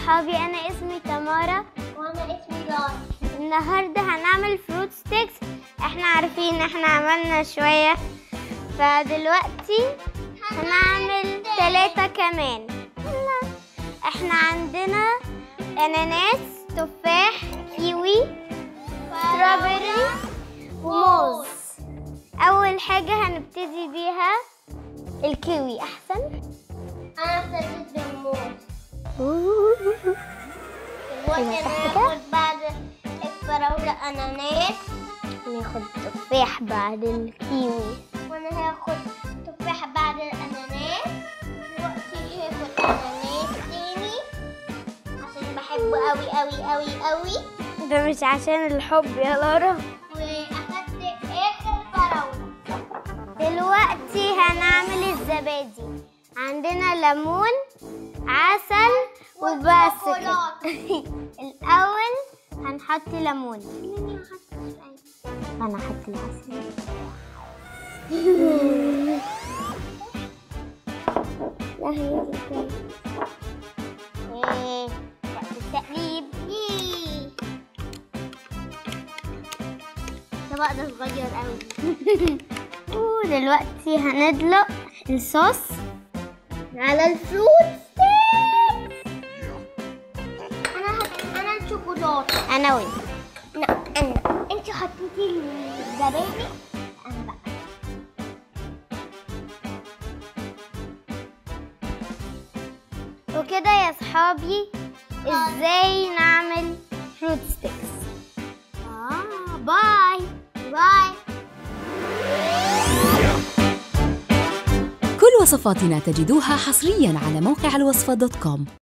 أصحابي أنا اسمي تمارا وانا اسمي لارا النهاردة هنعمل فروت ستيكس احنا عارفين احنا عملنا شوية فدلوقتي هنعمل ثلاثة كمان يلا. احنا عندنا اناناس تفاح كيوي ستروبري وموز اول حاجة هنبتدي بيها الكيوي احسن انا ابتديت بالموز أيوة، صح كده؟ وناخد بعد الفراولة اناناس ناخد تفاح بعد الكيوي وانا هاخد تفاح بعد الاناناس دلوقتي هاخد اناناس تاني عشان بحبه قوي قوي قوي قوي ده مش عشان الحب يا لارا واخدت اخر فراولة دلوقتي هنعمل الزبادي عندنا ليمون عسل وبس كده الأول هنحط ليمون أنا هحط العسل لا هي دي إيه وقت التقليب إيه. الطبق ده صغير قوي ودلوقتي هندلق الصوص على الفروت ستيكس انا هت... انا الشوكولاته انا وانت لا انا انت حطيتي الزبادي انا بقى وكده يا صحابي ازاي نعمل فروت ستيكس اه باي باي كل وصفاتنا تجدوها حصريا على موقع الوصفة دوت كوم